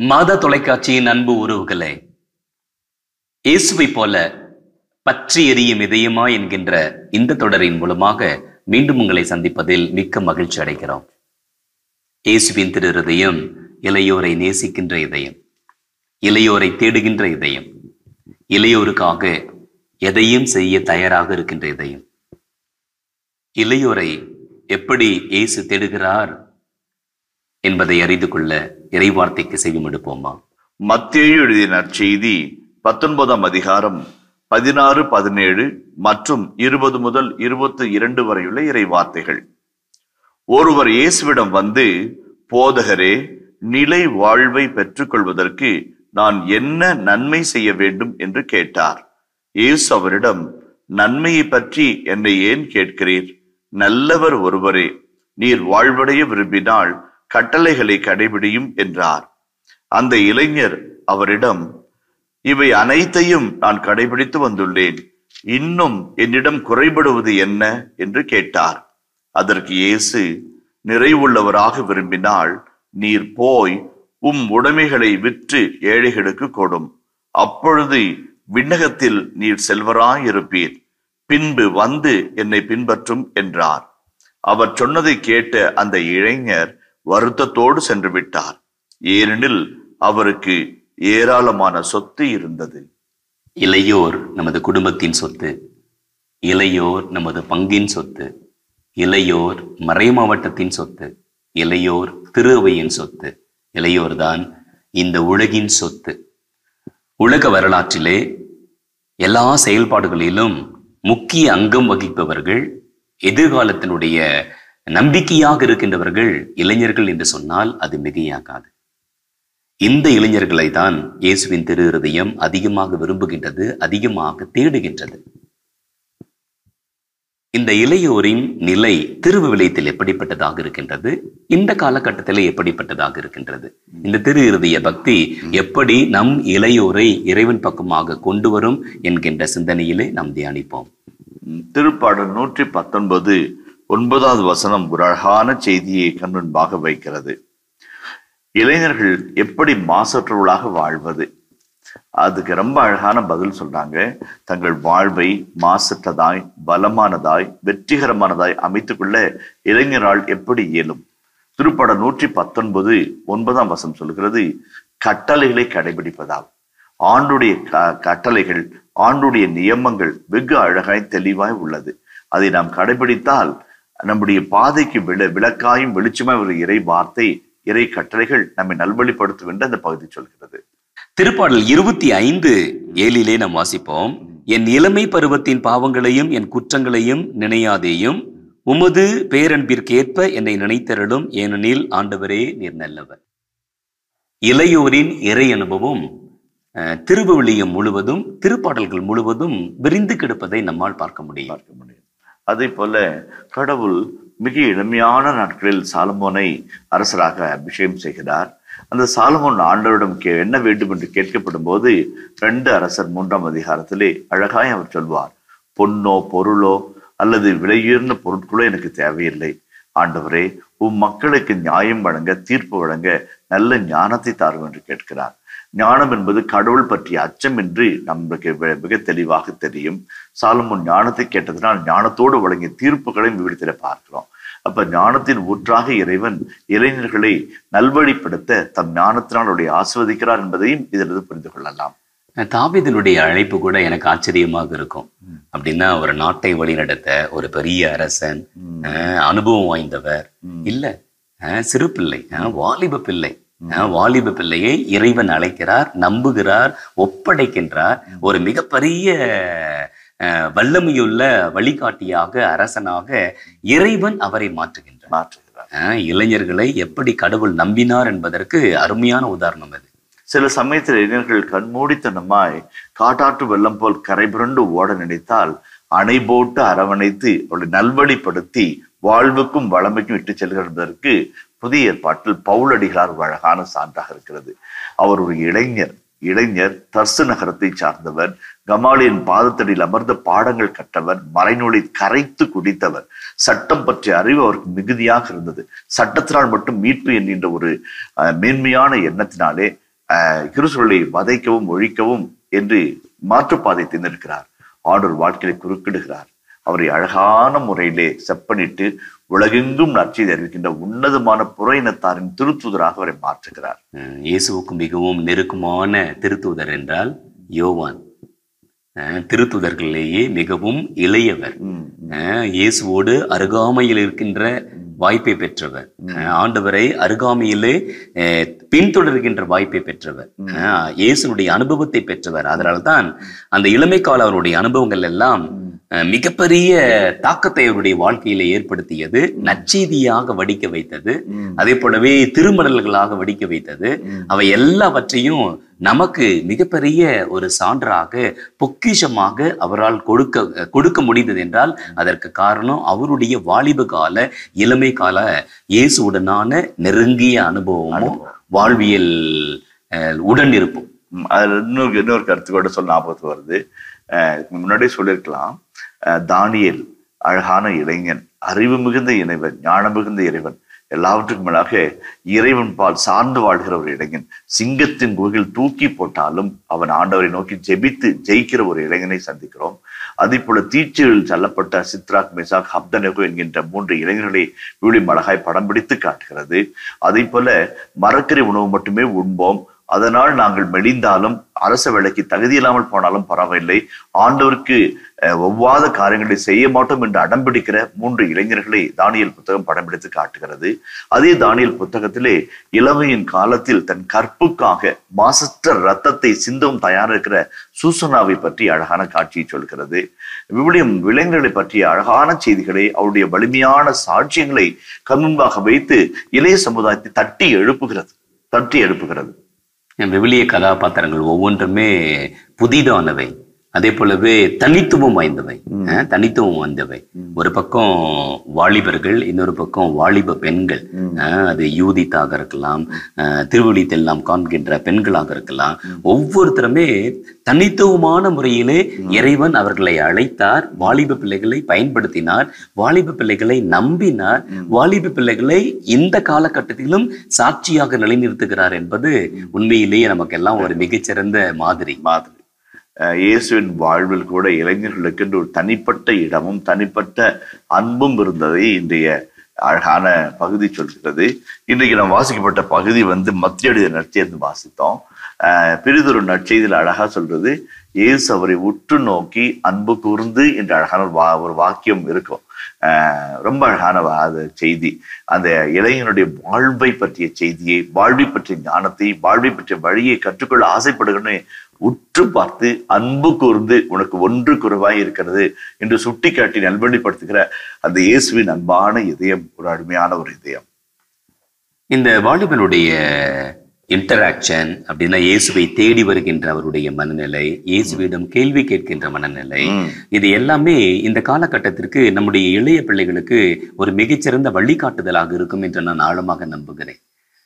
மாதா தொலைக்காட்சியின் அன்பு உறவுகளே இயேசுவை போல பற்றி எரியும் இதயமா என்கின்ற இந்த தொடரின் மூலமாக மீண்டும் உங்களை சந்திப்பதில் மிக்க மகிழ்ச்சி அடைகிறோம் இயேசுவின் திரு இதயம் இளையோரை நேசிக்கின்ற இதயம் இளையோரை தேடுகின்ற இதயம் இளையோருக்காக எதையும் செய்ய தயாராக இருக்கின்ற இதயம் இளையோரை எப்படி இயேசு தேடுகிறார் என்பதை அறிந்து கொள்ள இறைவார்த்தைக்கு செய்யும் எடுப்போமா மத்தேயு எழுதிய நற்செய்தி பத்தொன்பதாம் அதிகாரம் பதினாறு பதினேழு மற்றும் இருபது முதல் இருபத்தி இரண்டு வரையுள்ள இறை வார்த்தைகள் ஒருவர் இயேசுவிடம் வந்து போதகரே நிலை வாழ்வை பெற்றுக்கொள்வதற்கு நான் என்ன நன்மை செய்ய வேண்டும் என்று கேட்டார் இயேசு அவரிடம் நன்மையை பற்றி என்னை ஏன் கேட்கிறீர் நல்லவர் ஒருவரே நீர் வாழ்வடைய விரும்பினால் கட்டளைகளை கடைபிடியும் என்றார் அந்த இளைஞர் அவரிடம் இவை அனைத்தையும் நான் கடைபிடித்து வந்துள்ளேன் இன்னும் என்னிடம் குறைபடுவது என்ன என்று கேட்டார் அதற்கு இயேசு நிறைவுள்ளவராக விரும்பினால் நீர் போய் உம் உடைமைகளை விற்று ஏழைகளுக்கு கொடும் அப்பொழுது விண்ணகத்தில் நீர் செல்வராயிருப்பீர் பின்பு வந்து என்னை பின்பற்றும் என்றார் அவர் சொன்னதை கேட்ட அந்த இளைஞர் வருத்தத்தோடு சென்று விட்டார் ஏனெனில் அவருக்கு ஏராளமான சொத்து இருந்தது இளையோர் நமது குடும்பத்தின் சொத்து இளையோர் நமது பங்கின் சொத்து இளையோர் மறைமாவட்டத்தின் சொத்து இளையோர் திருவையின் சொத்து இளையோர்தான் இந்த உலகின் சொத்து உலக வரலாற்றிலே எல்லா செயல்பாடுகளிலும் முக்கிய அங்கம் வகிப்பவர்கள் எதிர்காலத்தினுடைய நம்பிக்கையாக இருக்கின்றவர்கள் இளைஞர்கள் என்று சொன்னால் அது மிகையாகாது இந்த இளைஞர்களை தான் இயேசுவின் திரு இருதயம் அதிகமாக விரும்புகின்றது அதிகமாக தேடுகின்றது இந்த இளையோரின் நிலை திரு விளையத்தில் எப்படிப்பட்டதாக இருக்கின்றது இந்த காலகட்டத்தில் எப்படிப்பட்டதாக இருக்கின்றது இந்த திரு இருதய பக்தி எப்படி நம் இளையோரை இறைவன் பக்கமாக கொண்டு வரும் என்கின்ற சிந்தனையிலே நாம் தியானிப்போம் திருப்பாடல் நூற்றி பத்தொன்பது ஒன்பதாவது வசனம் ஒரு அழகான செய்தியை கண் முன்பாக வைக்கிறது இளைஞர்கள் எப்படி மாசற்றவர்களாக வாழ்வது அதுக்கு ரொம்ப அழகான பதில் சொல்றாங்க தங்கள் வாழ்வை மாசற்றதாய் பலமானதாய் வெற்றிகரமானதாய் அமைத்துக் கொள்ள இளைஞரால் எப்படி இயலும் திருப்படம் நூற்றி பத்தொன்பது ஒன்பதாம் வசம் சொல்கிறது கட்டளைகளை கடைபிடிப்பதால் ஆண்டுடைய க- கட்டளைகள் ஆண்டுடைய நியமங்கள் வெகு அழகாய் தெளிவாய் உள்ளது அதை நாம் கடைபிடித்தால் நம்முடைய பாதைக்கு விள விளக்காயும் வெளிச்சமாய் ஒரு இறை வார்த்தை இறை கட்டளைகள் நம்மை நல்வழிப்படுத்தும் என்று அந்த பகுதி சொல்கிறது திருப்பாடல் இருபத்தி ஐந்து ஏழிலே நாம் வாசிப்போம் என் இளமை பருவத்தின் பாவங்களையும் என் குற்றங்களையும் நினையாதேயும் உமது பேரன்பிற்கேற்ப என்னை நினைத்தருளும் ஏனெனில் ஆண்டவரே நீர் நல்லவர் இளையோரின் இறை அனுபவம் அஹ், திருவிவிலியம் முழுவதும் திருப்பாடல்கள் முழுவதும் விரிந்து கிடப்பதை நம்மால் பார்க்க முடியும் பார்க்க முடியும் அதே போல கடவுள் மிக இளமையான நாட்களில் சாலமோனை அரசராக அபிஷேகம் செய்கிறார் அந்த சாலமோன் ஆண்டவரிடம் கே என்ன வேண்டும் என்று கேட்கப்படும் போது ரெண்டு அரசர் மூன்றாம் அதிகாரத்திலே அழகாய் அவர் சொல்வார் பொன்னோ பொருளோ அல்லது விலையுயர்ந்த பொருட்களோ எனக்கு தேவையில்லை ஆண்டவரே உம் மக்களுக்கு நியாயம் வழங்க தீர்ப்பு வழங்க நல்ல ஞானத்தை தாரும் என்று கேட்கிறார் ஞானம் என்பது கடவுள் பற்றிய அச்சம் என்று நமக்கு வெ- மிக தெளிவாக தெரியும் சாலமோன் ஞானத்தை கேட்டதனால் ஞானத்தோடு வழங்கிய தீர்ப்புகளை விவரித்திட பார்க்கிறோம் அப்ப ஞானத்தின் ஊற்றாக இறைவன் இளைஞர்களை நல்வழிப்படுத்த தம் ஞானத்தினால் அவருடைய ஆஸ்வதிக்கிறார் என்பதையும் இதிலிருந்து புரிந்து கொள்ளலாம் தாவீதினுடைய அழைப்பு கூட எனக்கு ஆச்சரியமாக இருக்கும் அப்படின்னா ஒரு நாட்டை வழிநடத்த ஒரு பெரிய அரசன் அஹ், அனுபவம் வாய்ந்தவர் இல்ல அஹ், சிறு பிள்ளை அஹ், வாலிப பிள்ளை அஹ், வாலிப பிள்ளையை இறைவன் அழைக்கிறார் நம்புகிறார் ஒப்படைக்கின்றார் ஒரு மிகப்பெரிய அஹ், வல்லமையுள்ள வழிகாட்டியாக அரசனாக இறைவன் அவரை மாற்றுகின்றார் மாற்றுகிறார் அஹ், இளைஞர்களை எப்படி கடவுள் நம்பினார் என்பதற்கு அருமையான உதாரணம் அது சில சமயத்தில் இளைஞர்கள் கண்மூடித்தனமாய் காட்டாற்று வெள்ளம் போல் கரை புரண்டு ஓட நினைத்தால் அணை போட்டு அரவணைத்து அவளை நல்வழிப்படுத்தி வாழ்வுக்கும் வளமைக்கும் இட்டு செல்கிறதற்கு புதிய ஏற்பாட்டில் பவுலடிகளார் ஒரு அழகான சான்றாக இருக்கிறது அவர் ஒரு இளைஞர் இளைஞர் தர்சு நகரத்தை சார்ந்தவர் கமாலியின் பாதத்தடியில் அமர்ந்த பாடங்கள் கற்றவர் மறைநூலை கரைத்து குடித்தவர் சட்டம் பற்றிய அறிவு அவருக்கு மிகுதியாக இருந்தது சட்டத்தினால் மட்டும் மீட்பு என்கின்ற ஒரு அஹ், மேன்மையான எண்ணத்தினாலே ஆஹ் கிறிஸ்துவர்களை வதைக்கவும் ஒழிக்கவும் என்று மாற்றுப்பாதை தேர்ந்தெடுக்கிறார் ஆண்டவர் வாழ்க்கையை குறுக்கிடுகிறார் அவரை அழகான முறையிலே செப்பனிட்டு உலகெங்கும் நற்செய்தி அறிவிக்கின்ற உன்னதமான புற இனத்தாரின் திருத்துதராக அவரை மாற்றுகிறார் அஹ் இயேசுவுக்கு மிகவும் நெருக்கமான திருத்தூதர் என்றால் யோவான் அஹ் திருத்தூதர்களிலேயே மிகவும் இளையவர் ம், அஹ் இயேசுவோடு அருகாமையில் இருக்கின்ற வாய்ப்பை பெற்றவர் அஹ் ஆண்டவரை அருகாமையிலே அஹ் பின்தொடர்கின்ற வாய்ப்பை பெற்றவர் அஹ் இயேசுனுடைய அனுபவத்தை பெற்றவர் அதனால்தான் அந்த இளமை கால அவருடைய அனுபவங்கள் எல்லாம் அஹ் மிகப்பெரிய தாக்கத்தை அவருடைய வாழ்க்கையில ஏற்படுத்தியது நற்செய்தியாக வடிக்க வைத்தது ம், அதே போலவே திருமடல்களாக வடிக்க வைத்தது ம். அவை எல்லாவற்றையும் நமக்கு மிகப்பெரிய ஒரு சான்றாக பொக்கிஷமாக அவரால் கொடுக்க கொடுக்க முடிந்தது என்றால் அதற்கு காரணம் அவருடைய வாலிப கால இளமை கால இயேசுவுடனான நெருங்கிய அனுபவமும் வாழ்வியல் அஹ், உடன் இருப்பும் ம், அதுல இன்னொரு இன்னொரு கருத்து கூட சொல்ல ஞாபகத்துக்கு வருது அஹ் இதுக்கு முன்னாடியே சொல்லியிருக்கலாம் அஹ் தானியேல் அழகான இளைஞன் அறிவு மிகுந்த இறைவன் ஞானம் மிகுந்த இறைவன் எல்லாவற்றுக்கும் மேலாக இறைவன் பால் சார்ந்து வாழ்கிற ஒரு இளைஞன் சிங்கத்தின் குகையில் தூக்கி போட்டாலும் அவன் ஆண்டவரை நோக்கி ஜெபித்து ஜெயிக்கிற ஒரு இளைஞனை சந்திக்கிறோம் அதே போல தீச்சலில் தள்ளப்பட்ட சித்ராக் மெசாக் ஹப்தனகு என்கின்ற மூன்று இளைஞர்களை விழி அழகாய் படம் பிடித்து காட்டுகிறது அதே போல மரக்கறி உணவு மட்டுமே உண்போம் அதனால் நாங்கள் மெலிந்தாலும் அரச வேலைக்கு தகுதி இல்லாமல் போனாலும் பரவாயில்லை ஆண்டவருக்கு அஹ், ஒவ்வாத காரியங்களை செய்ய மாட்டோம் என்று அடம்பிடிக்கிற மூன்று இளைஞர்களை தானியல் புத்தகம் படம் பிடித்து காட்டுகிறது அதே தானியல் புத்தகத்திலே இளமையின் காலத்தில் தன் கற்புக்காக மாசற்ற ரத்தத்தை சிந்தவும் தயாரா இருக்கிற சூசனாவை பற்றி அழகான காட்சியை சொல்கிறது விவிலியம் இளைஞர்களை பற்றிய அழகான செய்திகளை அவருடைய வலிமையான சாட்சியங்களை கண்முன்பாக வைத்து இளைய சமுதாயத்தை தட்டி எழுப்புகிறது தட்டி எழுப்புகிறது விவிலிய கதாபாத்திரங்கள் ஒவ்வொன்றுமே புதிதானவை அதே போலவே தனித்துவம் வாய்ந்தவை அஹ், தனித்துவம் வாய்ந்தவை ஒரு பக்கம் வாலிபர்கள் இன்னொரு பக்கம் வாலிப பெண்கள் அஹ், அது யூதித்தாக இருக்கலாம் அஹ், திருவிழித்தெல்லாம் காண்கின்ற பெண்களாக இருக்கலாம் ஒவ்வொருத்தருமே தனித்துவமான முறையிலே இறைவன் அவர்களை அழைத்தார் வாலிப பிள்ளைகளை பயன்படுத்தினார் வாலிப பிள்ளைகளை நம்பினார் வாலிப பிள்ளைகளை இந்த காலகட்டத்திலும் சாட்சியாக நிலைநிறுத்துகிறார் என்பது உண்மையிலேயே நமக்கெல்லாம் ஒரு மிகச்சிறந்த மாதிரி மாதிரி அஹ் இயேசுவின் வாழ்வில் கூட இளைஞர்களுக்கு என்று ஒரு தனிப்பட்ட இடமும் தனிப்பட்ட அன்பும் இருந்ததை இன்றைய அழகான பகுதி சொல்கிறது இன்றைக்கு நாம் வாசிக்கப்பட்ட பகுதி வந்து மத்திய நற்செய்தி வாசித்தோம் அஹ் பிறிதொரு நற்செய்தியில் அழகா சொல்றது இயேசு அவரை உற்று நோக்கி அன்பு கூர்ந்து என்ற அழகான ஒரு வா ஒரு வாக்கியம் இருக்கும் அஹ் ரொம்ப அழகான வா- அது செய்தி அந்த இளைஞனுடைய வாழ்வை பற்றிய செய்தியை வாழ்வை பற்றிய ஞானத்தை வாழ்வை பற்றிய வழியை கற்றுக்கொள்ள ஆசைப்படுகிறேன்னு உற்று பார்த்து அன்பு கூர்ந்து உனக்கு ஒன்று குறைவாய் இருக்கிறது என்று சுட்டிக்காட்டி நல்வழிப்படுத்துகிற அந்த இயேசுவின் அன்பான இதயம் ஒரு அருமையான ஒரு இதயம் இந்த வாலிபனுடைய இன்டராக்ஷன் அப்படின்னா இயேசுவை தேடி வருகின்ற அவருடைய மனநிலை இயேசுவிடம் கேள்வி கேட்கின்ற மனநிலை ம். இது எல்லாமே இந்த காலகட்டத்திற்கு நம்முடைய இளைய பிள்ளைகளுக்கு ஒரு மிகச்சிறந்த வழிகாட்டுதலாக இருக்கும் என்று நான் ஆழமாக நம்புகிறேன்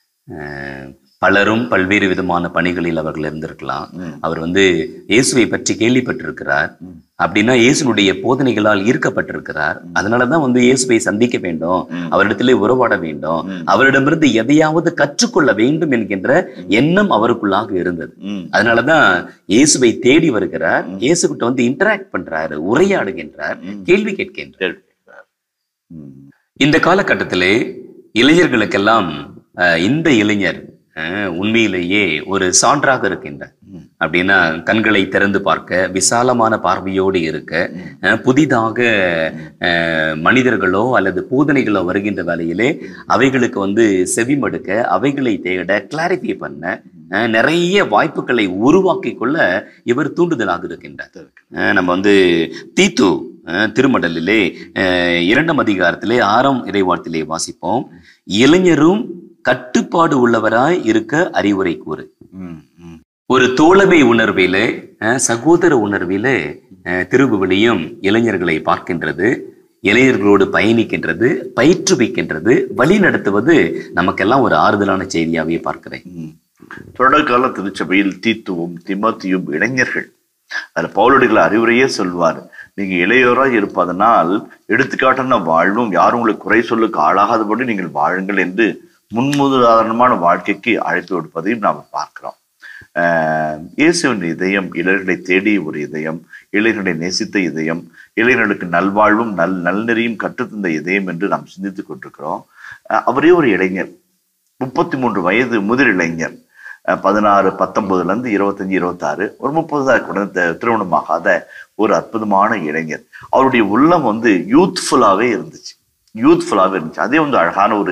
அஹ் பலரும் பல்வேறு விதமான பணிகளில் அவர்கள் இருந்திருக்கலாம் ம். அவர் வந்து இயேசுவை பற்றி கேள்விப்பட்டிருக்கிறார் அப்படின்னா இயேசுனுடைய போதனைகளால் ஈர்க்கப்பட்டிருக்கிறார் அதனாலதான் வந்து இயேசுவை சந்திக்க வேண்டும் ம். அவரிடத்திலே உறவாட வேண்டும் ம். அவரிடமிருந்து எதையாவது கற்றுக்கொள்ள வேண்டும் என்கின்ற எண்ணம் அவருக்குள்ளாக இருந்தது ம். அதனாலதான் இயேசுவை தேடி வருகிறார் இயேசுகிட்ட வந்து இன்டராக்ட் பண்றாரு உரையாடுகின்றார் ம். கேள்வி கேட்கின்றார் கேட்கிறார். ம். இந்த காலகட்டத்திலே இளைஞர்களுக்கெல்லாம் அஹ், இந்த இளைஞர் அஹ், உண்மையிலேயே ஒரு சான்றாக இருக்கின்றார் ம். அப்படின்னா கண்களை திறந்து பார்க்க விசாலமான பார்வையோடு இருக்க அஹ், புதிதாக அஹ், மனிதர்களோ அல்லது போதனைகளோ வருகின்ற வேளையிலே அவைகளுக்கு வந்து செவிமடுக்க அவைகளை தேட கிளாரிஃபை பண்ண அஹ், நிறைய வாய்ப்புகளை உருவாக்கி கொள்ள இவர் தூண்டுதலாக இருக்கின்றார் அஹ், நம்ம வந்து தீத்து அஹ், திருமடலிலே அஹ், இரண்டாம் அதிகாரத்திலே ஆறாம் இறைவார்த்திலே வாசிப்போம் இளைஞரும் கட்டுப்பாடு உள்ளவராய் இருக்க அறிவுரை கூறு ம். ம். ஒரு தோழமை உணர்விலே அஹ், சகோதர உணர்விலே அஹ், திருவிவிலியம் இளைஞர்களை பார்க்கின்றது இளைஞர்களோடு பயணிக்கின்றது பயிற்றுவிக்கின்றது வழி நடத்துவது நமக்கெல்லாம் ஒரு ஆறுதலான செய்தியாவே பார்க்கிறேன் ம். தொடர்கால திருச்சபையில் தீத்துவும் திமோத்தியும் இளைஞர்கள் அதுல பவுலடிகள் அறிவுரையே சொல்வார் நீங்க இளையோராய் இருப்பதனால் எடுத்துக்காட்டான வாழ்வும் யாரும் உங்களுக்கு குறை சொல்லுக்கு ஆளாகாதபடி நீங்கள் வாழுங்கள் என்று முன்முதாரணமான வாழ்க்கைக்கு அழைப்பு விடுப்பதையும் நாம் பார்க்கிறோம் ஆஹ் இயேசுவின் இதயம் இளைஞர்களை தேடிய ஒரு இதயம் இளைஞர்களை நேசித்த இதயம் இளைஞர்களுக்கு நல்வாழ்வும் நல் நல்நெறியும் கற்றுத்தந்த இதயம் என்று நாம் சிந்தித்துக் கொண்டிருக்கிறோம் ஆஹ் அவரே ஒரு இளைஞர் முப்பத்தி மூன்று வயது முதிர் இளைஞர் அஹ் பதினாறு பத்தொன்பதுல இருந்து இருபத்தஞ்சு இருபத்தாறு ஒரு முப்பது கூட திருமணமாகாத ஒரு அற்புதமான இளைஞர் அவருடைய உள்ளம் வந்து யூத்ஃபுல்லாவே இருந்துச்சு யூத்ஃபுல்லாவே இருந்துச்சு அதே வந்து அழகான ஒரு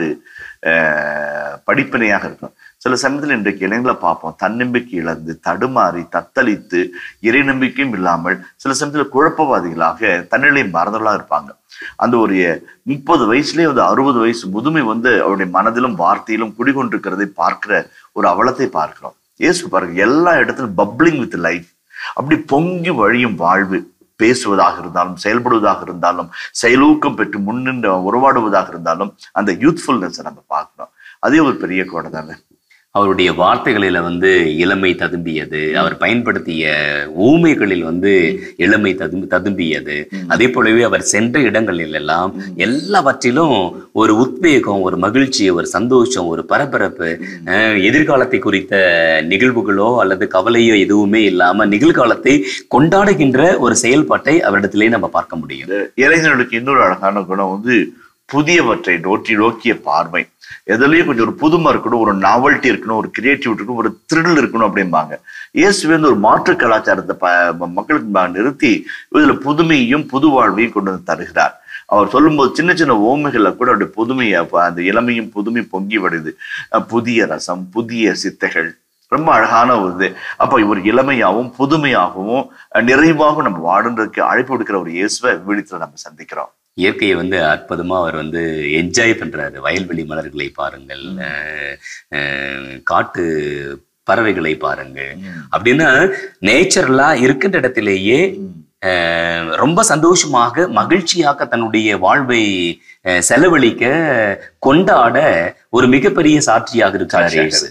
அஹ், படிப்பினையாக இருக்கும் சில சமயத்தில் இன்றைக்கு இளைஞர்களை பார்ப்போம் தன்னம்பிக்கை இழந்து தடுமாறி தத்தளித்து இறை நம்பிக்கையும் இல்லாமல் சில சமயத்தில் குழப்பவாதிகளாக தன்னிலை மறந்தவர்களாக இருப்பாங்க அந்த ஒரு முப்பது வயசுலயே வந்து அறுபது வயசு முதுமை வந்து அவருடைய மனதிலும் வார்த்தையிலும் குடிகொண்டிருக்கிறதை பார்க்கிற ஒரு அவலத்தை பார்க்கிறோம் இயேசு பாருங்க எல்லா இடத்திலும் பப்ளிங் வித் லைஃப் அப்படி பொங்கி வழியும் வாழ்வு பேசுவதாக இருந்தாலும் செயல்படுவதாக இருந்தாலும் செயலூக்கம் பெற்று முன்னின்று உருவாடுவதாக இருந்தாலும் அந்த யூத்ஃபுல்னஸ் நம்ம பார்க்கிறோம் அதே ஒரு பெரிய கோடை தானே அவருடைய வார்த்தைகளில வந்து இளமை ததும்பியது அவர் பயன்படுத்திய ஊமைகளில் வந்து இளமை ததும்பி ததும்பியது அதே போலவே அவர் சென்ற இடங்களில் எல்லாம் எல்லாவற்றிலும் ஒரு உத்வேகம் ஒரு மகிழ்ச்சி ஒரு சந்தோஷம் ஒரு பரபரப்பு அஹ், எதிர்காலத்தை குறித்த நிகழ்வுகளோ அல்லது கவலையோ எதுவுமே இல்லாம நிகழ்காலத்தை கொண்டாடுகின்ற ஒரு செயல்பாட்டை அவரிடத்திலே நம்ம பார்க்க முடியும் இளைஞர்களுக்கு இன்னொரு அழகான குணம் வந்து புதியவற்றை நோக்கி நோக்கிய பார்வை எதுலயும் கொஞ்சம் ஒரு புதுமை இருக்கணும் ஒரு நாவல்ட்டி இருக்கணும் ஒரு கிரியேட்டிவிட்டி இருக்கணும் ஒரு த்ரில் இருக்கணும் அப்படிம்பாங்க இயேசுவே வந்து ஒரு மாற்று கலாச்சாரத்தை ப ம- மக்களுக்கு முன்பாக நிறுத்தி இதுல புதுமையும் புது வாழ்வையும் கொண்டு வந்து தருகிறார் அவர் சொல்லும்போது சின்ன சின்ன ஓமைகள்ல கூட அவருடைய புதுமையை அப்ப அந்த இளமையும் புதுமை பொங்கி வடுது அஹ் புதிய ரசம் புதிய சித்தைகள் ரொம்ப அழகான ஒரு இது அப்ப இவர் இளமையாகவும் புதுமையாகவும் அஹ் நிறைவாகவும் நம்ம வாடுன்றதுக்கு அழைப்பு விடுக்கிற ஒரு இயேசுவை விழித்துல நம்ம சந்திக்கிறோம் இயற்கையை வந்து அற்புதமா அவர் வந்து என்ஜாய் பண்றாரு வயல்வெளி மலர்களை பாருங்கள் அஹ், அஹ், காட்டு பறவைகளை பாருங்கள் அப்படின்னா நேச்சுரலா இருக்கின்ற இடத்திலேயே அஹ், ரொம்ப சந்தோஷமாக மகிழ்ச்சியாக தன்னுடைய வாழ்வை அஹ், செலவழிக்க கொண்டாட ஒரு மிகப்பெரிய சாட்சியாக இருக்கிறார் இயேசு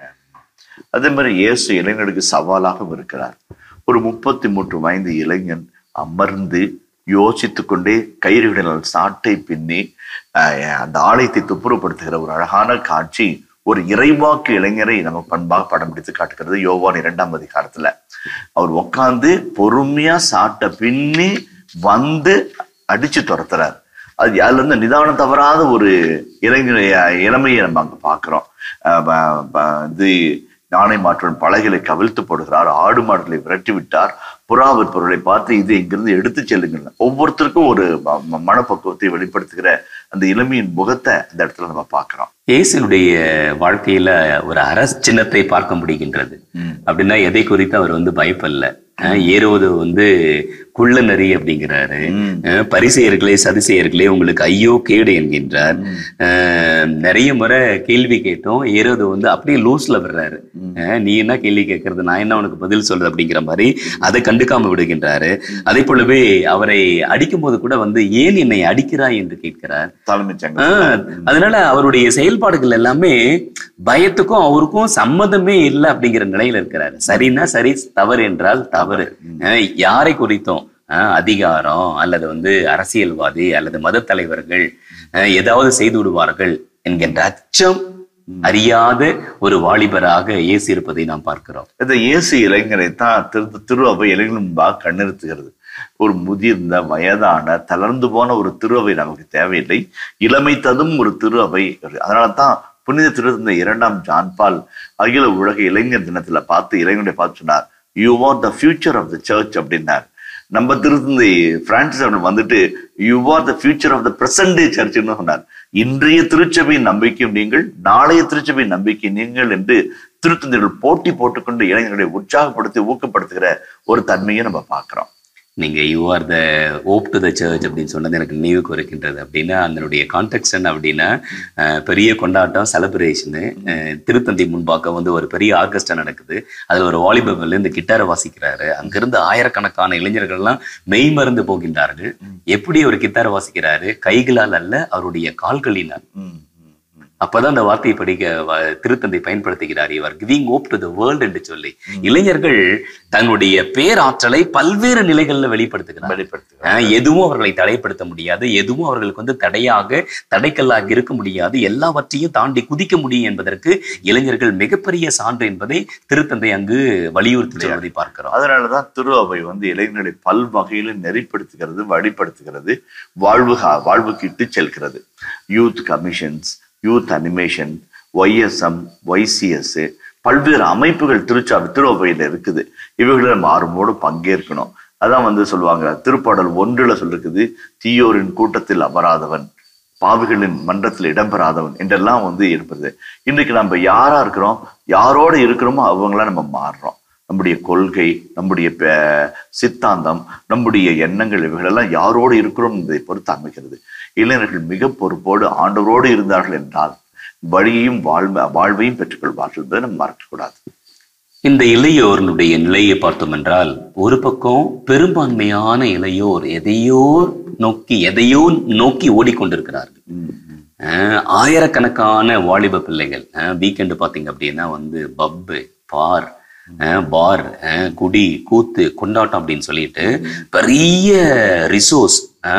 அதே மாதிரி இயேசு இளைஞனுக்கு சவாலாகவும் இருக்கிறார் ஒரு முப்பத்தி மூன்று வயது இளைஞன் அமர்ந்து யோசித்துக் கொண்டே கயிறுகளினால் சாட்டை பின்னி ஆஹ், அந்த ஆலயத்தை துப்புரப்படுத்துகிற ஒரு அழகான காட்சி ஒரு இறைவாக்கு இளைஞரை நம்ம பண்பாக படம் பிடித்து காட்டுகிறது யோவான் இரண்டாம் அதிகாரத்துல அவர் உட்கார்ந்து பொறுமையா சாட்டை பின்னி வந்து அடிச்சு துரத்துறார் அது அதுல இருந்து நிதானம் தவறாத ஒரு இளைஞர் இளமையை நம்ம அங்க பாக்குறோம் அஹ் ப- ப- இது யானை மாற்றன் பலகைகளை கவிழ்த்து போடுகிறார் ஆடு மாடுகளை விரட்டி விட்டார் புறா விற்பவர்களை பார்த்து இது இங்கிருந்து எடுத்து செல்லுங்கள் ஒவ்வொருத்தருக்கும் ஒரு ம- ம- மனப்பக்குவத்தை வெளிப்படுத்துகிற அந்த இளமையின் முகத்தை அந்த இடத்துல நம்ம பார்க்கிறோம் இயேசுனுடைய வாழ்க்கையில ஒரு அரச சின்னத்தை பார்க்க முடிகின்றது அப்படின்னா எதை குறித்து அவர் வந்து பயப்படல அஹ் ஏறுவது வந்து குள்ள நரி அப்படிங்கிறாரு அஹ் பரிசெயர்களே சதிசெயர்களே உங்களுக்கு ஐயோ கேடு என்கின்றார் அஹ் நிறைய முறை கேள்வி கேட்டோம் ஏறுவது வந்து அப்படியே லூஸ்ல விடுறாரு அஹ் நீ என்ன கேள்வி கேட்கறது நான் என்ன உனக்கு பதில் சொல்றது அப்படிங்கிற மாதிரி அதை கண்டுக்காம விடுகின்றாரு அதே போலவே அவரை அடிக்கும் போது கூட வந்து ஏன் என்னை அடிக்கிறாய் என்று கேட்கிறார் தலைமைச் சங்கம் ஆஹ் அதனால அவருடைய செயல்பாடுகள் எல்லாமே பயத்துக்கும் அவருக்கும் சம்மதமே இல்லை அப்படிங்கிற நிலையில இருக்கிறாரு சரின்னா சரி தவறு என்றால் தவறு ஆஹ் யாரை குறித்தும் ஆஹ் அதிகாரம் அல்லது வந்து அரசியல்வாதி அல்லது மத தலைவர்கள் ஆஹ் ஏதாவது செய்து விடுவார்கள் என்கின்ற அச்சம் அறியாத ஒரு வாலிபராக இயேசு இருப்பதை நாம் பார்க்கிறோம் இந்த இயேசு இளைஞரை தான் திரு திரு அவை இளைஞர்கள் முன்பாக கண்ணிறுத்துகிறது ஒரு முதிர்ந்த வயதான தளர்ந்து போன ஒரு திரு அவை நமக்கு தேவையில்லை இளமை ததும் ஒரு திரு அவை அதனால தான் புனித திருத்தந்தை இரண்டாம் ஜான்பால் அகில உலக இளைஞர் தினத்துல பார்த்து இளைஞரை பார்த்து சொன்னார் you are the future of the church அப்படின்னார் நம்ம திருத்தந்தை பிரான்சிஸ் அவர்கள் வந்துட்டு you are the future of the present day சர்ச்னு சொன்னார் இன்றைய திருச்சபையின் நம்பிக்கையும் நீங்கள் நாளைய திருச்சபையின் நம்பிக்கை நீங்கள் என்று திருத்தந்தைகள் போட்டி போட்டுக்கொண்டு இளைஞர்களை உற்சாகப்படுத்தி ஊக்கப்படுத்துகிற ஒரு தன்மையை நம்ம பார்க்கிறோம் நீங்க you are the hope to the church அப்படின்னு சொன்னது எனக்கு நினைவுக்கு இருக்கின்றது அப்படின்னா அதனுடைய கான்டெக்ட் என்ன அப்படின்னா அஹ், பெரிய கொண்டாட்டம் செலிப்ரேஷனு திருத்தந்தை முன்பாக வந்து ஒரு பெரிய ஆர்கெஸ்ட்ரா நடக்குது அதுல ஒரு வாலிபர் வந்து இந்த கிட்டாரை வாசிக்கிறாரு அங்கிருந்து ஆயிரக்கணக்கான இளைஞர்கள்லாம் மெய் மறந்து போகின்றார்கள் எப்படி ஒரு கித்தாரை வாசிக்கிறாரு கைகளால் அல்ல அவருடைய கால்களினால் ம், ம், ம். அப்பதான் அந்த வார்த்தையை படிக்க வ- திருத்தந்தை பயன்படுத்துகிறார் இவர் giving hope to the world என்று சொல்லி இளைஞர்கள் தங்களுடைய பேராற்றலை பல்வேறு நிலைகள்ல வெளிப்படுத்துகிறார் வெளிப்படுத்துகிறார் ஆஹ் எதுவும் அவர்களை தடைப்படுத்த முடியாது எதுவும் அவர்களுக்கு வந்து தடையாக தடைக்கல்லாக இருக்க முடியாது எல்லாவற்றையும் தாண்டி குதிக்க முடியும் என்பதற்கு இளைஞர்கள் மிகப்பெரிய சான்று என்பதை திருத்தந்தை அங்கு வலியுறுத்தி சொல்வதை பார்க்கிறோம் அதனாலதான் திரு அவை வந்து இளைஞர்களை பல் வகையில நெறிப்படுத்துகிறது வழிப்படுத்துகிறது வாழ்வு வாழ்வுக்கு இட்டு செல்கிறது youth commissions youth animation Y S M Y C S பல்வேறு அமைப்புகள் திருச்சாவி திருவையில் இருக்குது இவைகளில் நம்ம ஆர்வமோடு பங்கேற்கணும் அதான் வந்து சொல்லுவாங்க திருப்பாடல் ஒன்றுல சொல்லிருக்குது தீயோரின் கூட்டத்தில் அமராதவன் பாவிகளின் மன்றத்தில் இடம்பெறாதவன் என்றெல்லாம் வந்து இருப்பது இன்றைக்கு நம்ம யாரா இருக்கிறோம் யாரோட இருக்கிறோமோ அவங்கள நம்ம மாறுறோம் நம்முடைய கொள்கை நம்முடைய ப- சித்தாந்தம் நம்முடைய எண்ணங்கள் இவைகளெல்லாம் யாரோடு இருக்கிறோம் என்பதை பொறுத்து அமைகிறது இளைஞர்கள் மிக பொறுப்போடு ஆண்டவரோடு இருந்தார்கள் என்றால் வழியையும் வாழ்வ வாழ்வையும் பெற்றுக்கொள்வார்கள் என்பதை நம்ம மறக்கக்கூடாது இந்த இளையோர்களுடைய நிலையை பார்த்தோம் என்றால் ஒரு பக்கம் பெரும்பான்மையான இளையோர் எதையோ நோக்கி எதையோ நோக்கி ஓடிக்கொண்டிருக்கிறார்கள் ஆஹ் ஆயிரக்கணக்கான வாலிப பிள்ளைகள் வீக்கெண்டு பார்த்தீங்க அப்படின்னா வந்து பப்பு பார் ஆஹ் பார் ஆஹ் குடி கூத்து கொண்டாட்டம் அப்படின்னு சொல்லிட்டு பெரிய ரிசோர்ஸ்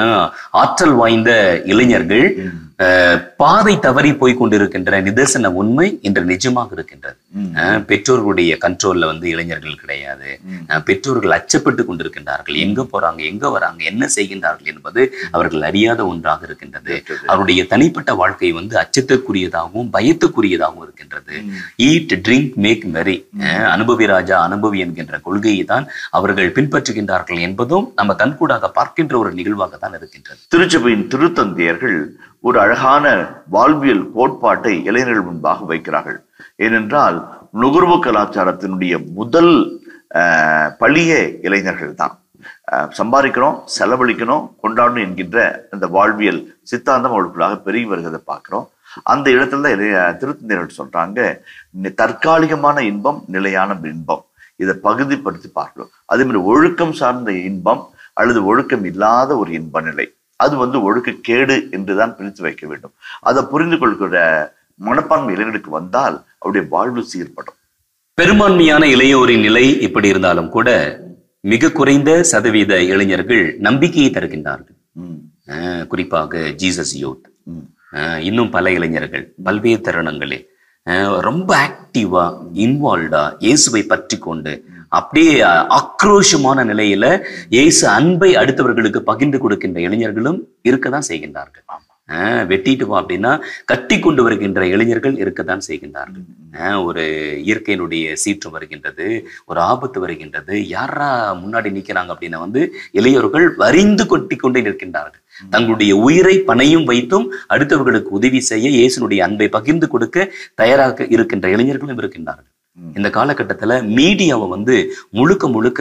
ஆற்றல் வாய்ந்த இளைஞர்கள் ஆஹ் பாதை தவறி போய் கொண்டிருக்கின்ற நிதர்சன உண்மை இன்று நிஜமாக இருக்கின்றது ஆஹ் பெற்றோர்களுடைய கண்ட்ரோல்ல வந்து இளைஞர்கள் கிடையாது ஆஹ் பெற்றோர்கள் அச்சப்பட்டு கொண்டிருக்கின்றார்கள் எங்க போறாங்க எங்க வராங்க என்ன செய்கின்றார்கள் என்பது அவர்கள் அறியாத ஒன்றாக இருக்கின்றது அவருடைய தனிப்பட்ட வாழ்க்கை வந்து அச்சத்திற்குரியதாகவும் பயத்துக்குரியதாகவும் இருக்கின்றது ஈட் ட்ரிங்க் மேக் மெரி அனுபவி ராஜா அனுபவி என்கின்ற கொள்கையை தான் அவர்கள் பின்பற்றுகின்றார்கள் என்பதும் நம்ம கண்கூடாக பார்க்கின்ற ஒரு நிகழ்வாக தான் இருக்கின்றது திருச்சபையின் திருத்தந்தையர்கள் ஒரு அழகான வாழ்வியல் கோட்பாட்டை இளைஞர்கள் முன்பாக வைக்கிறார்கள் ஏனென்றால் நுகர்வு கலாச்சாரத்தினுடைய முதல் ஆஹ், பழியே இளைஞர்கள் தான் ஆஹ், சம்பாதிக்கணும் செலவழிக்கணும் கொண்டாடணும் என்கின்ற அந்த வாழ்வியல் சித்தாந்தம் அவளுக்குள்ளாக பெருகி வருகிறதை பார்க்கிறோம் அந்த இடத்துல தான் இளைய திருத்தந்தையர்கள் சொல்றாங்க "நி- தற்காலிகமான இன்பம் நிலையான இன்பம் இதை பகுதிப்படுத்தி பார்க்கணும் அதே மாதிரி ஒழுக்கம் சார்ந்த இன்பம் அல்லது ஒழுக்கம் இல்லாத ஒரு இன்ப நிலை அது வந்து ஒழுக்க கேடு என்றுதான் பிரித்து வைக்க வேண்டும் அதை புரிந்து கொள்கிற மனப்பான்மை இளைஞருக்கு வந்தால் அவருடைய வாழ்வு சீர்படும் பெரும்பான்மையான இளையோரின் நிலை இப்படி இருந்தாலும் கூட மிக குறைந்த சதவீத இளைஞர்கள் நம்பிக்கையை தருகின்றார்கள் ம், ஆஹ் குறிப்பாக ஜீசஸ் யூத் ம், ஆஹ் இன்னும் பல இளைஞர்கள் பல்வேறு தருணங்களில் ஆஹ் ரொம்ப ஆக்டிவா இன்வால்வ்டா இயேசுவை பற்றி கொண்டு அப்படியே அஹ், ஆக்ரோஷமான நிலையில இயேசு அன்பை அடுத்தவர்களுக்கு பகிர்ந்து கொடுக்கின்ற இளைஞர்களும் இருக்கதான் செய்கின்றார்கள் ஆஹ் வெட்டிட்டு வா அப்படின்னா கட்டி கொண்டு வருகின்ற இளைஞர்கள் இருக்கத்தான் செய்கின்றார்கள் ஆஹ் ஒரு இயற்கையினுடைய சீற்றம் வருகின்றது ஒரு ஆபத்து வருகின்றது யாரா முன்னாடி நிக்கிறாங்க அப்படின்னா வந்து இளையோர்கள் வரிந்து கொட்டி கொண்டே நிற்கின்றார்கள் தங்களுடைய உயிரை பணையும் வைத்தும் அடுத்தவர்களுக்கு உதவி செய்ய இயேசுனுடைய அன்பை பகிர்ந்து கொடுக்க தயாராக இருக்கின்ற இளைஞர்களும் இருக்கின்றார்கள் ம். இந்த காலகட்டத்துல மீடியாவை வந்து முழுக்க முழுக்க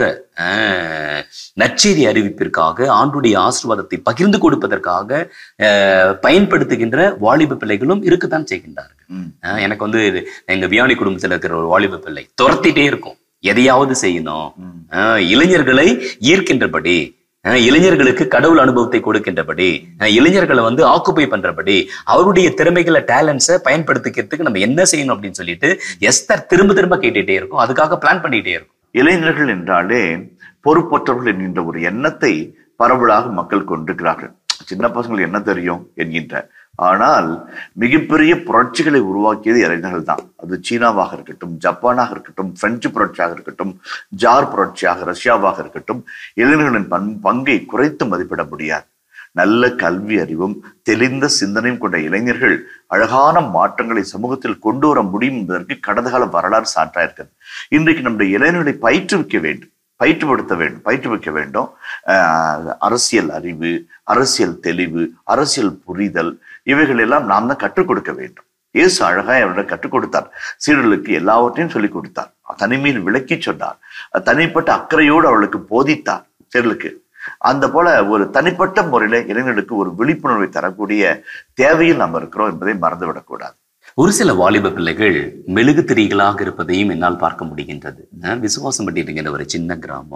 ஆஹ், நற்செய்தி அறிவிப்பிற்காக ஆண்டுடைய ஆசீர்வாதத்தை பகிர்ந்து கொடுப்பதற்காக ஆஹ், பயன்படுத்துகின்ற வாலிப பிள்ளைகளும் இருக்கத்தான் செய்கின்றார்கள் ம், ஆஹ், எனக்கு வந்து எங்க வியானி குடும்பத்துல இருக்கிற ஒரு வாலிப பிள்ளை துரத்திட்டே இருக்கும் எதையாவது செய்யணும் ம். ஆஹ், இளைஞர்களை ஈர்க்கின்றபடி ஆஹ், இளைஞர்களுக்கு கடவுள் அனுபவத்தை கொடுக்கின்றபடி ஆஹ், இளைஞர்களை வந்து ஆக்குப்பை பண்றபடி அவருடைய திறமைகளை டேலண்ட்ஸை பயன்படுத்திக்கிறதுக்கு நம்ம என்ன செய்யணும் அப்படின்னு சொல்லிட்டு எஸ்தர் திரும்ப திரும்ப கேட்டுட்டே இருக்கும் அதுக்காக பிளான் பண்ணிட்டே இருக்கும் இளைஞர்கள் என்றாலே பொறுப்பற்றவர்கள் என்கின்ற ஒரு எண்ணத்தை பரவலாக மக்கள் கொண்டிருக்கிறார்கள் சின்ன பசங்களுக்கு என்ன தெரியும் என்கின்ற ஆனால் மிகப்பெரிய புரட்சிகளை உருவாக்கியது இளைஞர்கள் தான் அது சீனாவாக இருக்கட்டும் ஜப்பானாக இருக்கட்டும் பிரெஞ்சு புரட்சியாக இருக்கட்டும் ஜார் புரட்சியாக ரஷ்யாவாக இருக்கட்டும் இளைஞர்களின் பண் பங்கை குறைத்து மதிப்பிட முடியாது நல்ல கல்வி அறிவும் தெளிந்த சிந்தனையும் கொண்ட இளைஞர்கள் அழகான மாற்றங்களை சமூகத்தில் கொண்டு வர முடியும் என்பதற்கு கடந்த கால வரலாறு சான்றா இருக்கிறது இன்றைக்கு நம்முடைய இளைஞர்களை பயிற்றுவிக்க வேண்டும் பயிற்றுப்படுத்த வேண்டும் பயிற்றுவிக்க வேண்டும் ஆஹ் அரசியல் அறிவு அரசியல் தெளிவு அரசியல் புரிதல் இவைகள் எல்லாம் நாம் தான் கற்றுக் கொடுக்க வேண்டும் இயேசு அழகாய் அவரிடம் கற்றுக் கொடுத்தார் சீடர்களுக்கு எல்லாவற்றையும் சொல்லிக் கொடுத்தார் தனிமையில் விளக்கி சொன்னார் தனிப்பட்ட அக்கறையோடு அவளுக்கு போதித்தார் சீடர்களுக்கு அந்த போல ஒரு தனிப்பட்ட முறையில இளைஞர்களுக்கு ஒரு விழிப்புணர்வை தரக்கூடிய தேவையில் நாம் இருக்கிறோம் என்பதை மறந்துவிடக்கூடாது ஒரு சில வாலிப பிள்ளைகள் மெழுகு திரிகளாக இருப்பதையும் என்னால் பார்க்க முடிகின்றது அஹ் விசுவாசம் பட்டிருக்கின்ற ஒரு சின்ன கிராமம்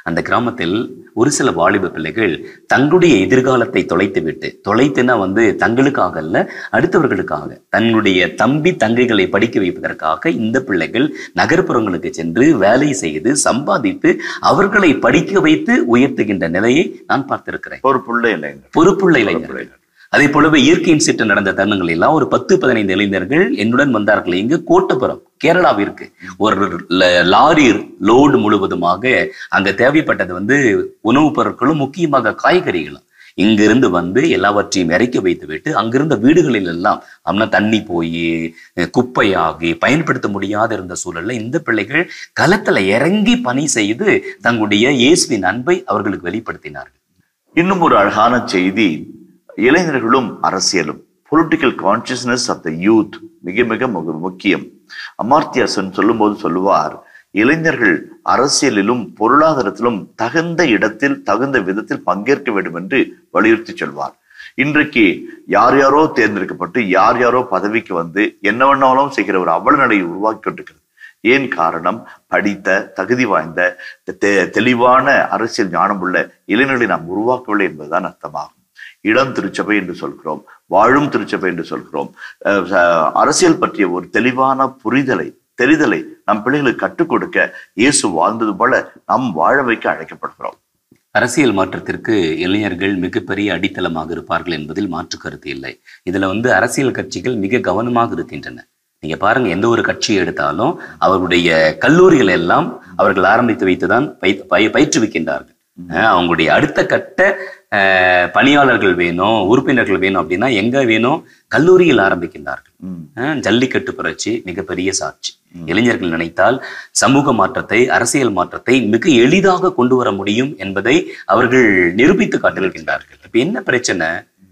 அந்த கிராமத்தில் ஒரு சில வாலிப பிள்ளைகள் தங்களுடைய எதிர்காலத்தை தொலைத்துவிட்டு தொலைத்துனா வந்து தங்களுக்காக அல்ல அடுத்தவர்களுக்காக தன்னுடைய தம்பி தங்கைகளை படிக்க வைப்பதற்காக இந்த பிள்ளைகள் நகர்ப்புறங்களுக்கு சென்று வேலை செய்து சம்பாதித்து அவர்களை படிக்க வைத்து உயர்த்துகின்ற நிலையை நான் பார்த்திருக்கிறேன் பொறுப்புள்ள இளைஞர் பொறுப்புள்ள இளைஞர்கள் அதே போலவே இயற்கையின் சீற்று நடந்த தருணங்கள் எல்லாம் ஒரு பத்து பதினைந்து இளைஞர்கள் என்னுடன் வந்தார்கள் இங்கு கோட்டபுரம் கேரளாவிற்கு ஒரு ல- லாரி லோடு முழுவதுமாக அங்க தேவைப்பட்டது வந்து உணவுப் பொருட்களும் முக்கியமாக காய்கறிகளும் இங்கிருந்து வந்து எல்லாவற்றையும் இறக்கி வைத்து விட்டு அங்கிருந்த வீடுகளில் எல்லாம் அப்படின்னா தண்ணி போய் குப்பையாகி பயன்படுத்த முடியாத இருந்த சூழல்ல இந்த பிள்ளைகள் களத்துல இறங்கி பணி செய்து தங்களுடைய இயேசுவின் அன்பை அவர்களுக்கு வெளிப்படுத்தினார்கள் இன்னும் ஒரு அழகான செய்தி இளைஞர்களும் அரசியலும் political consciousness of the youth மிக மிக முக- முக்கியம் அமார்த்தியாசன் சொல்லும்போது சொல்லுவார் இளைஞர்கள் அரசியலிலும் பொருளாதாரத்திலும் தகுந்த இடத்தில் தகுந்த விதத்தில் பங்கேற்க வேண்டும் என்று வலியுறுத்தி சொல்வார் இன்றைக்கு யார் யாரோ தேர்ந்தெடுக்கப்பட்டு யார் யாரோ பதவிக்கு வந்து என்ன வேணாலும் செய்கிற ஒரு அவல நிலையை உருவாக்கி கொண்டிருக்கிறது ஏன் காரணம் படித்த தகுதி வாய்ந்த தெ- தெளிவான அரசியல் ஞானம் உள்ள இளைஞர்களை நாம் உருவாக்கவில்லை என்பதுதான் அர்த்தமாகும் இளம் திருச்சபை என்று சொல்கிறோம் வாழும் திருச்சபை என்று சொல்கிறோம் அஹ் ச- அரசியல் பற்றிய ஒரு தெளிவான புரிதலை தெரிதலை நம் பிள்ளைகளுக்கு கற்றுக் கொடுக்க இயேசு வாழ்ந்தது போல நாம் வாழ வைக்க அழைக்கப்படுகிறோம் அரசியல் மாற்றத்திற்கு இளைஞர்கள் மிகப்பெரிய அடித்தளமாக இருப்பார்கள் என்பதில் மாற்று கருத்து இல்லை இதுல வந்து அரசியல் கட்சிகள் மிக கவனமாக இருக்கின்றன நீங்க பாருங்க எந்த ஒரு கட்சியை எடுத்தாலும் அவர்களுடைய கல்லூரிகள் எல்லாம் அவர்கள் ஆரம்பித்து வைத்துதான் பய- பய- பயிற்றுவிக்கின்றார்கள் அஹ் அவங்களுடைய அடுத்த கட்ட அஹ், பணியாளர்கள் வேணும் உறுப்பினர்கள் வேணும் அப்படின்னா எங்க வேணும் கல்லூரியில் ஆரம்பிக்கின்றார்கள் ம். அஹ், ஜல்லிக்கட்டு புரட்சி மிகப்பெரிய சாட்சி இளைஞர்கள் நினைத்தால் சமூக மாற்றத்தை அரசியல் மாற்றத்தை மிக எளிதாக கொண்டு வர முடியும் என்பதை அவர்கள் நிரூபித்து காட்டியிருக்கின்றார்கள் இப்ப என்ன பிரச்சனை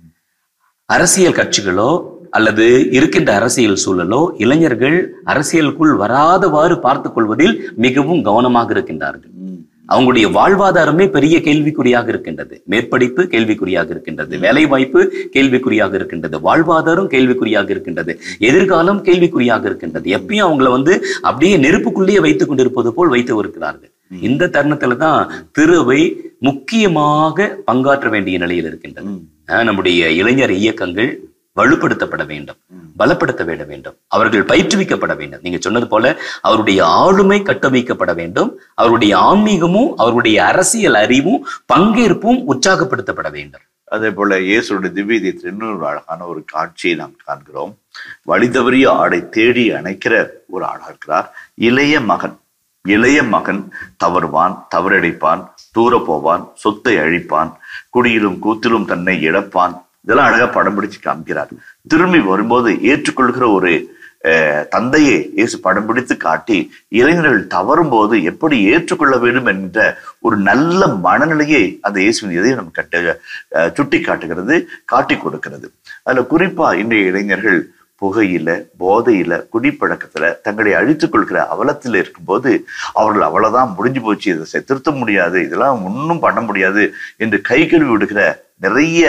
அரசியல் கட்சிகளோ அல்லது இருக்கின்ற அரசியல் சூழலோ இளைஞர்கள் அரசியலுக்குள் வராதவாறு பார்த்துக் கொள்வதில் மிகவும் கவனமாக இருக்கின்றார்கள் ம். அவங்களுடைய வாழ்வாதாரமே பெரிய கேள்விக்குறியாக இருக்கின்றது மேற்படிப்பு கேள்விக்குறியாக இருக்கின்றது வேலை வாய்ப்பு கேள்விக்குறியாக இருக்கின்றது வாழ்வாதாரம் கேள்விக்குறியாக இருக்கின்றது எதிர்காலம் கேள்விக்குறியாக இருக்கின்றது எப்பயும் அவங்கள வந்து அப்படியே நெருப்புக்குள்ளேயே வைத்துக் கொண்டிருப்பது போல் வைத்து இருக்கிறார்கள் இந்த தருணத்துல தான் திருவை முக்கியமாக பங்காற்ற வேண்டிய நிலையில் இருக்கின்றது ம். அஹ் நம்முடைய இளைஞர் இயக்கங்கள் வலுப்படுத்தப்பட வேண்டும் பலப்படுத்த விட வேண்டும் அவர்கள் பயிற்றுவிக்கப்பட வேண்டும் நீங்க சொன்னது போல அவருடைய ஆளுமை கட்டமைக்கப்பட வேண்டும் அவருடைய ஆன்மீகமும் அவருடைய அரசியல் அறிவும் பங்கேற்பும் உற்சாகப்படுத்தப்பட வேண்டும் அதே போல இயேசுடைய திவ்யதயத்தில் இன்னொரு அழகான ஒரு காட்சியை நாம் காண்கிறோம் வழி தவறிய ஆடை தேடி அணைக்கிற ஒரு ஆளா இருக்கிறார் இளைய மகன் இளைய மகன் தவறுவான் தவறடிப்பான் தூர போவான் சொத்தை அழிப்பான் குடியிலும் கூத்திலும் தன்னை இழப்பான் இதெல்லாம் அழகா படம் பிடிச்சு காமிக்கிறார் திரும்பி வரும்போது ஏற்றுக்கொள்கிற ஒரு அஹ், தந்தையை இயேசு படம் பிடித்து காட்டி இளைஞர்கள் தவறும் போது எப்படி ஏற்றுக்கொள்ள வேண்டும் என்ற ஒரு நல்ல மனநிலையை அந்த இயேசுவின் இதயம் நம்ம கட்ட அஹ், சுட்டி காட்டுகிறது காட்டி கொடுக்கிறது அதுல குறிப்பா இன்றைய இளைஞர்கள் புகையில போதையில குடிப்பழக்கத்துல தங்களை அழித்துக் கொள்கிற அவலத்தில் இருக்கும்போது அவர்கள் அவ்வளவுதான் முடிஞ்சு போச்சு இதை செ- திருத்த முடியாது இதெல்லாம் ஒன்றும் பண்ண முடியாது என்று கை கழுவி விடுகிற நிறைய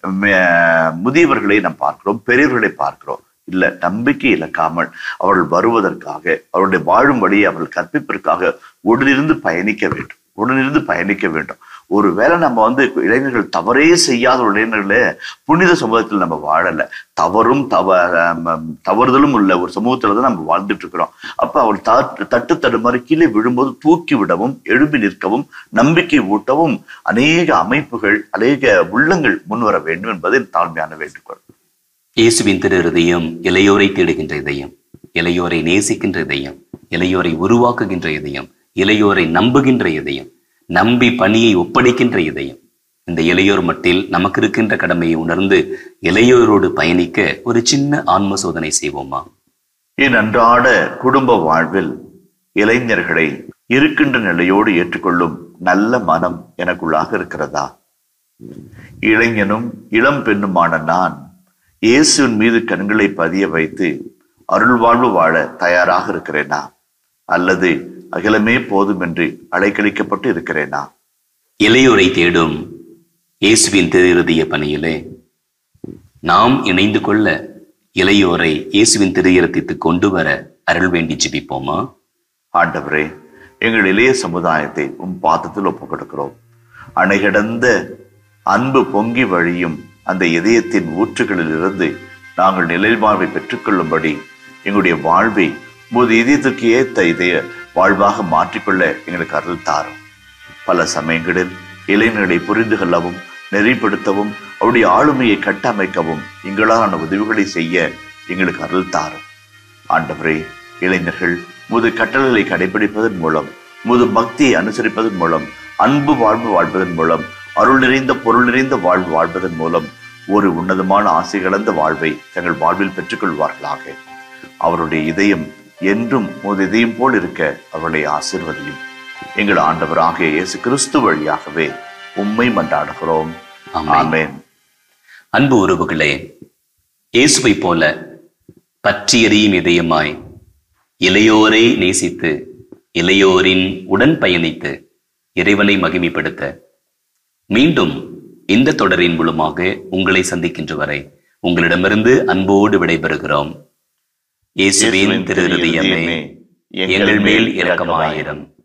ம- முதியவர்களை நாம் பார்க்கிறோம் பெரியவர்களை பார்க்கிறோம் இல்ல நம்பிக்கை இழக்காமல் அவர்கள் வருவதற்காக அவருடைய வாழும் வழியை அவர்கள் கற்பிப்பதற்காக உடனிருந்து பயணிக்க வேண்டும் உடனிருந்து பயணிக்க வேண்டும் ஒருவேளை நம்ம வந்து இளைஞர்கள் தவறே செய்யாத ஒரு இளைஞர்களே புனித சமூகத்தில் நம்ம வாழல தவறும் தவ ஆம், தவறுதலும் உள்ள ஒரு சமூகத்துல தான் நம்ம வாழ்ந்துட்டு இருக்கிறோம் அப்ப அவள் தட்டு தட்டு தடுமாறி கீழே விழும்போது தூக்கி விடவும் எழுப்பி நிற்கவும் நம்பிக்கை ஊட்டவும் அநேக அமைப்புகள் அநேக உள்ளங்கள் முன்வர வேண்டும் என்பது என் தாழ்மையான வேண்டுகோள் இயேசுவின் திரு இதயம் இளையோரை தேடுகின்ற இதயம் இளையோரை நேசிக்கின்ற இதயம் இளையோரை உருவாக்குகின்ற இதயம் இளையோரை நம்புகின்ற இதயம் நம்பி பணியை ஒப்படைக்கின்ற இதயம் இந்த இளையோர் மட்டில் நமக்கு இருக்கின்ற கடமையை உணர்ந்து இளையோரோடு பயணிக்க ஒரு சின்ன ஆன்ம சோதனை செய்வோமா என் அன்றாட குடும்ப வாழ்வில் இளைஞர்களை இருக்கின்ற நிலையோடு ஏற்றுக்கொள்ளும் நல்ல மனம் எனக்குள்ளாக இருக்கிறதா இளைஞனும் இளம் பெண்ணுமான நான் இயேசுவின் மீது கண்களை பதிய வைத்து அருள் வாழ்வு வாழ தயாராக இருக்கிறேனா அல்லது அகிலமே போதும் என்று அலைக்கழிக்கப்பட்டு இருக்கிறேனா இளையோரை தேடும் இயேசுவின் திரு இருதய பணியிலே நாம் இணைந்து கொள்ள இளையோரை இயேசுவின் திரு இருதயத்துக்கு கொண்டு வர அருள் வேண்டி ஜெபிப்போமா ஆண்டவரே எங்கள் இளைய சமுதாயத்தை உம் பாதத்தில் ஒப்புக் கொடுக்கிறோம் அணைகிடந்த அன்பு பொங்கி வழியும் அந்த இதயத்தின் ஊற்றுகளில் இருந்து நாங்கள் நிலை வாழ்வை பெற்றுக்கொள்ளும்படி எங்களுடைய வாழ்வை உமது இதயத்திற்கு ஏத்த இதய வாழ்வாக மாற்றிக்கொள்ள எங்களுக்கு அருள் தாரும் பல சமயங்களில் இளைஞர்களை புரிந்து கொள்ளவும் நெறிப்படுத்தவும் அவருடைய ஆளுமையை கட்டமைக்கவும் எங்களாலான உதவிகளை செய்ய எங்களுக்கு அருள் தாரும் ஆண்டவரே இளைஞர்கள் முது கட்டளைகளை கடைபிடிப்பதன் மூலம் முது பக்தியை அனுசரிப்பதன் மூலம் அன்பு வாழ்வு வாழ்வதன் மூலம் அருள் நிறைந்த பொருள் நிறைந்த வாழ்வு வாழ்வதன் மூலம் ஒரு உன்னதமான ஆசை கலந்த வாழ்வை தங்கள் வாழ்வில் பெற்றுக்கொள்வார்களாக அவருடைய இதயம் என்றும் ஒரு இதயம் போல் இருக்க அவர்களை ஆசிர்வதியும் எங்கள் ஆண்டவராகிய இயேசு கிறிஸ்து வழியாகவே உம்மை மன்றாடுகிறோம் ஆமென். ஆமென் அன்பு உறவுகளே இயேசுவை போல பற்றி எரியும் இதயமாய் இளையோரை நேசித்து இளையோரின் உடன் பயணித்து இறைவனை மகிமைப்படுத்த மீண்டும் இந்த தொடரின் மூலமாக உங்களை சந்திக்கின்ற வரை உங்களிடமிருந்து அன்போடு விடைபெறுகிறோம் இயேசுவின் திரு இருதயமே எங்கள் மேல் இரக்கமாயிரம்